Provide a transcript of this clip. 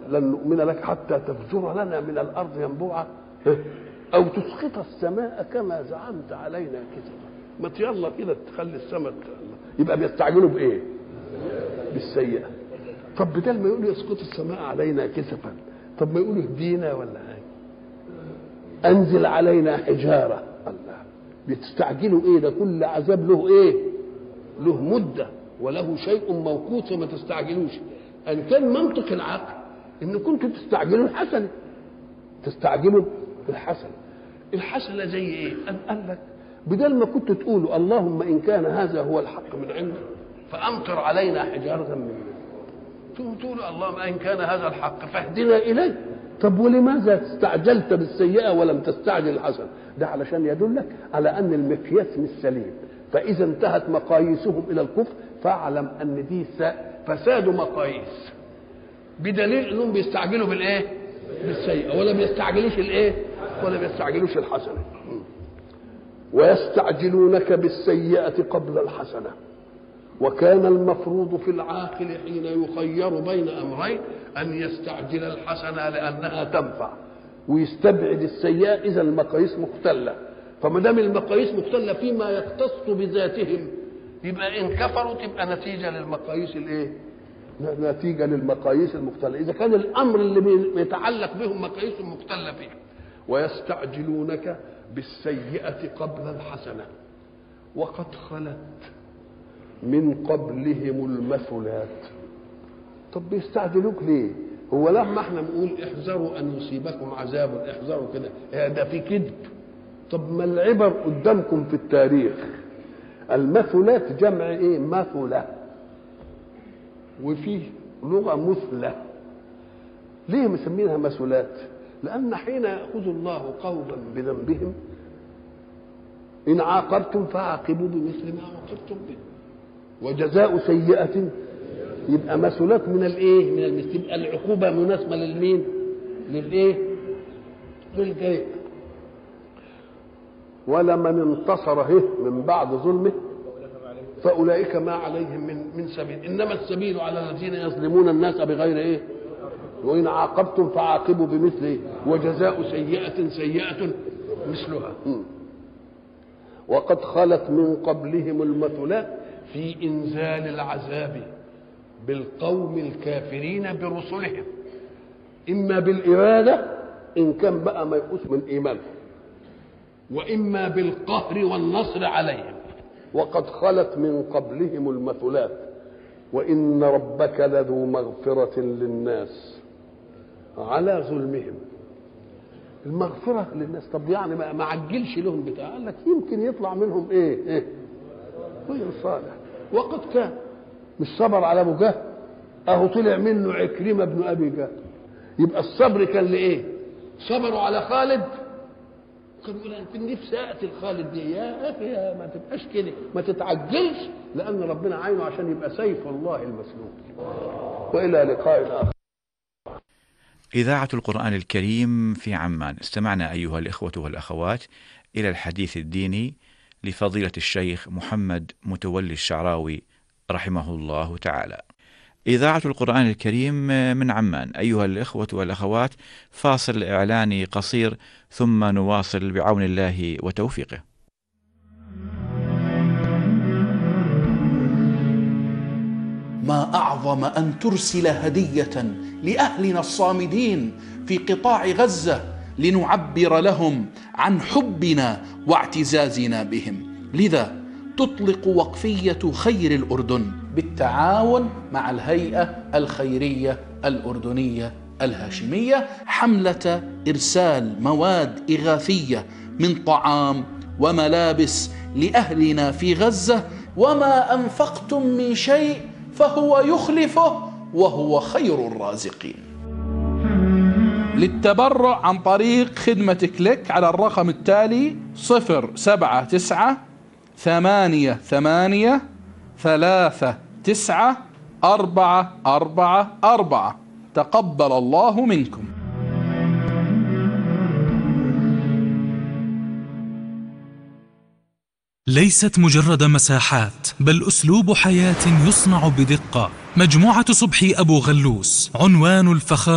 لن نؤمن لك حتى تفجر لنا من الارض ينبوعا او تسقط السماء كما زعمت علينا كسفا ما يلا كده تخلي السماء يبقى بيستعجلوا بايه بالسيئه طب بدل ما يقولوا يسقط السماء علينا كسفا طب ما يقولوا اهدينا ولا حاجه انزل علينا حجاره الله بتستعجلوا ايه ده كل عذاب له ايه له مده وله شيء موقوت فما تستعجلوش ان كان منطق العقل ان كنتم تستعجلوا الحسنه تستعجلوا الحسنه الحسنه زي ايه أم قال لك بدل ما كنت تقولوا اللهم ان كان هذا هو الحق من عندك فامطر علينا حجاره من ثم تقولوا اللهم ان كان هذا الحق فاهدنا اليه طب ولماذا استعجلت بالسيئه ولم تستعجل الحسنه ده علشان يدلك على ان المقياس مش سليم فاذا انتهت مقاييسهم الى الكفر فاعلم ان دي فساد مقاييس بدليل انهم بيستعجلوا بالايه بالسيئه ولا بيستعجلوش الايه ولا بيستعجلوش الحسنه ويستعجلونك بالسيئه قبل الحسنه وكان المفروض في العاقل حين يخير بين امرين ان يستعجل الحسنه لانها تنفع ويستبعد السيئه اذا المقاييس مختله فما دام المقاييس مختله فيما يختص بذاتهم يبقى ان كفروا تبقى نتيجه للمقاييس الايه؟ نتيجه للمقاييس المختله، اذا كان الامر اللي بيتعلق بهم مقاييس مختله فيه ويستعجلونك بالسيئه قبل الحسنه وقد خلت من قبلهم المثلات طب بيستعجلوك ليه؟ هو لما احنا بنقول احذروا ان يصيبكم عذاب احذروا كده ده في كذب طب ما العبر قدامكم في التاريخ المثلات جمع ايه مثلة وفيه لغة مثلة ليه مسمينها مثلات لأن حين يأخذ الله قوما بذنبهم إن عاقبتم فعاقبوا بمثل ما عاقبتم به وجزاء سيئة يبقى مثلات من الايه؟ من المثل يبقى العقوبة مناسبة للمين؟ للايه؟ للجريء ولمن انتصر هه من بعد ظلمه فاولئك ما عليهم من من سبيل انما السبيل على الذين يظلمون الناس بغير ايه وان عاقبتم فعاقبوا بمثل إيه؟ وجزاء سيئه سيئه مثلها وقد خلت من قبلهم المثلات في انزال العذاب بالقوم الكافرين برسلهم اما بالاراده ان كان بقى ما يقوس من ايمانهم واما بالقهر والنصر عليهم وقد خلت من قبلهم المثلات وان ربك لذو مغفره للناس على ظلمهم المغفره للناس طب يعني ما عجلش لهم بتاع قال لك يمكن يطلع منهم ايه ايه رجل صالح وقد كان مش صبر على ابو جهل اهو طلع منه عكرمه بن ابي جهل يبقى الصبر كان لايه صبروا على خالد كان يقول انا في نفسي اقتل خالد دي يا اخي يا ما تبقاش كده ما تتعجلش لان ربنا عينه عشان يبقى سيف الله المسلول والى لقاء اخر إذاعة القرآن الكريم في عمان استمعنا أيها الإخوة والأخوات إلى الحديث الديني لفضيلة الشيخ محمد متولي الشعراوي رحمه الله تعالى إذاعة القرآن الكريم من عمان أيها الإخوة والأخوات فاصل إعلاني قصير ثم نواصل بعون الله وتوفيقه ما اعظم ان ترسل هديه لاهلنا الصامدين في قطاع غزه لنعبر لهم عن حبنا واعتزازنا بهم لذا تطلق وقفيه خير الاردن بالتعاون مع الهيئه الخيريه الاردنيه الهاشميه حمله ارسال مواد اغاثيه من طعام وملابس لاهلنا في غزه وما انفقتم من شيء فهو يخلفه وهو خير الرازقين للتبرع عن طريق خدمة كليك على الرقم التالي صفر سبعة تسعة ثمانية ثمانية ثلاثة تسعة أربعة أربعة أربعة تقبل الله منكم ليست مجرد مساحات بل اسلوب حياه يصنع بدقه مجموعه صبحي ابو غلوس عنوان الفخار